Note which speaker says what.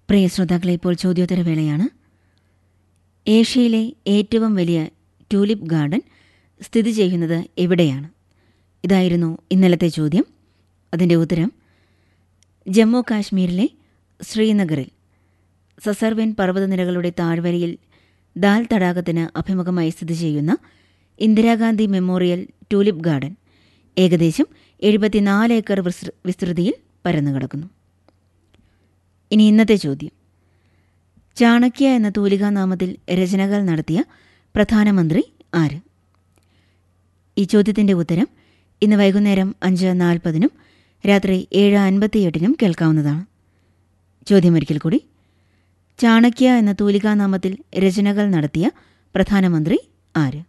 Speaker 1: പ്രിയ ശ്രോതാക്കളെ ഇപ്പോൾ ചോദ്യോത്തരവേളയാണ് ഏഷ്യയിലെ ഏറ്റവും വലിയ ട്യൂലിപ്പ് ഗാർഡൻ സ്ഥിതി ചെയ്യുന്നത് എവിടെയാണ് ഇതായിരുന്നു ഇന്നലത്തെ ചോദ്യം അതിൻ്റെ ഉത്തരം ജമ്മു കാശ്മീരിലെ ശ്രീനഗറിൽ സസർവെൻ പർവ്വതനിരകളുടെ താഴ്വരയിൽ ദാൽ തടാകത്തിന് അഭിമുഖമായി സ്ഥിതി ചെയ്യുന്ന ഇന്ദിരാഗാന്ധി മെമ്മോറിയൽ ട്യൂലിപ്പ് ഗാർഡൻ ഏകദേശം എഴുപത്തിനാല് ഏക്കർ വിസ്തൃ- വിസ്തൃതിയിൽ പരന്നുകിടക്കുന്നു ഇനി ഇന്നത്തെ ചോദ്യം ചാണക്യ എന്ന തൂലികാനാമത്തിൽ രചനകൾ നടത്തിയ പ്രധാനമന്ത്രി ആര് ഈ ചോദ്യത്തിൻ്റെ ഉത്തരം ഇന്ന് വൈകുന്നേരം അഞ്ച് നാൽപ്പതിനും രാത്രി ഏഴ് അൻപത്തിയെട്ടിനും കേൾക്കാവുന്നതാണ് ചോദ്യമൊരിക്കൽ കൂടി ചാണക്യ എന്ന തൂലികാനാമത്തിൽ രചനകൾ നടത്തിയ പ്രധാനമന്ത്രി ആര്